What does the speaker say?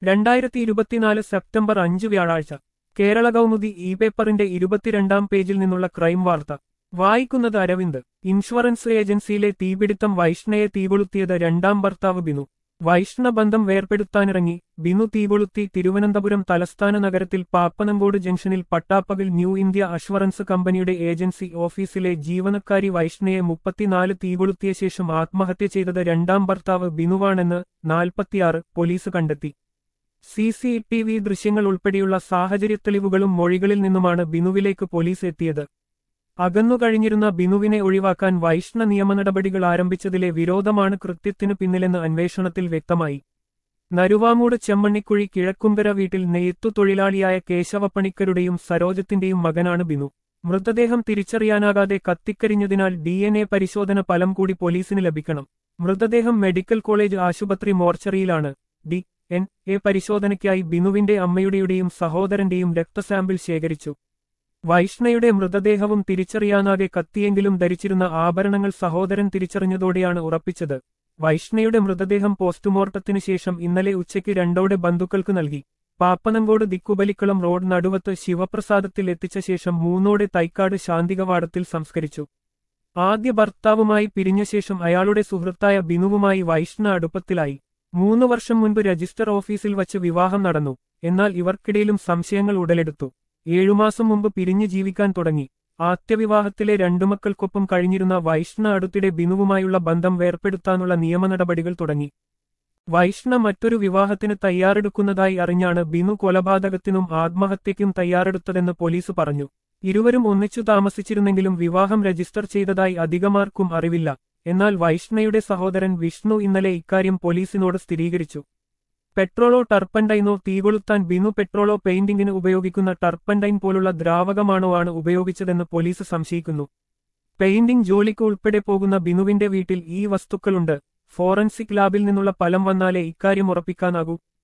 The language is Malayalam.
രണ്ടായിരത്തി ഇരുപത്തിനാല് സെപ്റ്റംബർ അഞ്ച് വ്യാഴാഴ്ച കേരള കൗമുദി ഇ പേപ്പറിന്റെ ഇരുപത്തിരണ്ടാം പേജിൽ നിന്നുള്ള ക്രൈം വാർത്ത വായിക്കുന്നത് അരവിന്ദ് ഇൻഷുറൻസ് ഏജൻസിയിലെ തീപിടുത്തം വൈഷ്ണയെ തീകൊളുത്തിയത് രണ്ടാം ഭർത്താവ് ബിനു വൈഷ്ണ ബന്ധം വേർപെടുത്താനിറങ്ങി ബിനു തീകൊളുത്തി തിരുവനന്തപുരം തലസ്ഥാന നഗരത്തിൽ പാപ്പനങ്കോട് ജംഗ്ഷനിൽ പട്ടാപ്പകൽ ന്യൂ ഇന്ത്യ അഷ്വറൻസ് കമ്പനിയുടെ ഏജൻസി ഓഫീസിലെ ജീവനക്കാരി വൈഷ്ണയെ മുപ്പത്തിനാല് തീകൊളുത്തിയ ശേഷം ആത്മഹത്യ ചെയ്തത് രണ്ടാം ഭർത്താവ് ബിനുവാണെന്ന് നാൽപ്പത്തിയാറ് പോലീസ് കണ്ടെത്തി സി സി ടി വി ദൃശ്യങ്ങൾ ഉൾപ്പെടെയുള്ള സാഹചര്യ തെളിവുകളും മൊഴികളിൽ നിന്നുമാണ് ബിനുവിലേക്ക് പോലീസ് എത്തിയത് അകന്നുകഴിഞ്ഞിരുന്ന ബിനുവിനെ ഒഴിവാക്കാൻ വൈഷ്ണ നിയമ നടപടികൾ ആരംഭിച്ചതിലെ വിരോധമാണ് കൃത്യത്തിനു പിന്നിലെന്ന് അന്വേഷണത്തിൽ വ്യക്തമായി നരുവാമൂട് ചെമ്മണ്ണിക്കുഴി കിഴക്കുംകര വീട്ടിൽ നെയ്ത്തു തൊഴിലാളിയായ കേശവപ്പണിക്കരുടെയും സരോജത്തിന്റെയും മകനാണ് ബിനു മൃതദേഹം തിരിച്ചറിയാനാകാതെ കത്തിക്കരിഞ്ഞതിനാൽ ഡി എൻ എ പരിശോധന ഫലം കൂടി പോലീസിന് ലഭിക്കണം മൃതദേഹം മെഡിക്കൽ കോളേജ് ആശുപത്രി മോർച്ചറിയിലാണ് ഡി എൻ എ പരിശോധനയ്ക്കായി ബിനുവിന്റെ അമ്മയുടെയും സഹോദരന്റെയും രക്തസാമ്പിൾ ശേഖരിച്ചു വൈഷ്ണയുടെ മൃതദേഹവും തിരിച്ചറിയാനാകെ കത്തിയെങ്കിലും ധരിച്ചിരുന്ന ആഭരണങ്ങൾ സഹോദരൻ തിരിച്ചറിഞ്ഞതോടെയാണ് ഉറപ്പിച്ചത് വൈഷ്ണയുടെ മൃതദേഹം പോസ്റ്റ്മോർട്ടത്തിനു ശേഷം ഇന്നലെ ഉച്ചയ്ക്ക് രണ്ടോടെ ബന്ധുക്കൾക്ക് നൽകി പാപ്പനങ്കോട് ദിക്കുബലിക്കളം റോഡ് നടുവത്ത് ശിവപ്രസാദത്തിൽ എത്തിച്ച ശേഷം മൂന്നോടെ തൈക്കാട് ശാന്തികവാടത്തിൽ സംസ്കരിച്ചു ആദ്യ ഭർത്താവുമായി പിരിഞ്ഞ ശേഷം അയാളുടെ സുഹൃത്തായ ബിനുവുമായി വൈഷ്ണ അടുപ്പത്തിലായി മൂന്നു വർഷം മുൻപ് രജിസ്റ്റർ ഓഫീസിൽ വച്ച് വിവാഹം നടന്നു എന്നാൽ ഇവർക്കിടയിലും സംശയങ്ങൾ ഉടലെടുത്തു ഏഴുമാസം മുമ്പ് പിരിഞ്ഞു ജീവിക്കാൻ തുടങ്ങി ആദ്യവിവാഹത്തിലെ രണ്ടു മക്കൾക്കൊപ്പം കഴിഞ്ഞിരുന്ന വൈഷ്ണ അടുത്തിടെ ബിനുവുമായുള്ള ബന്ധം വേർപ്പെടുത്താനുള്ള നിയമ നടപടികൾ തുടങ്ങി വൈഷ്ണ മറ്റൊരു വിവാഹത്തിന് തയ്യാറെടുക്കുന്നതായി അറിഞ്ഞാണ് ബിനു കൊലപാതകത്തിനും ആത്മഹത്യയ്ക്കും തയ്യാറെടുത്തതെന്ന് പോലീസ് പറഞ്ഞു ഇരുവരും ഒന്നിച്ചു താമസിച്ചിരുന്നെങ്കിലും വിവാഹം രജിസ്റ്റർ ചെയ്തതായി അധികമാർക്കും അറിവില്ല എന്നാൽ വൈഷ്ണയുടെ സഹോദരൻ വിഷ്ണു ഇന്നലെ ഇക്കാര്യം പോലീസിനോട് സ്ഥിരീകരിച്ചു പെട്രോളോ ടർപ്പൻഡൈനോ തീകൊളുത്താൻ ബിനു പെട്രോളോ പെയിന്റിംഗിന് ഉപയോഗിക്കുന്ന ടർപ്പൻഡൈൻ പോലുള്ള ദ്രാവകമാണോ ആണ് ഉപയോഗിച്ചതെന്ന് പോലീസ് സംശയിക്കുന്നു പെയിന്റിംഗ് ജോലിക്ക് ഉൾപ്പെടെ പോകുന്ന ബിനുവിന്റെ വീട്ടിൽ ഈ വസ്തുക്കളുണ്ട് ഫോറൻസിക് ലാബിൽ നിന്നുള്ള ഫലം വന്നാലേ ഇക്കാര്യം ഉറപ്പിക്കാനാകൂ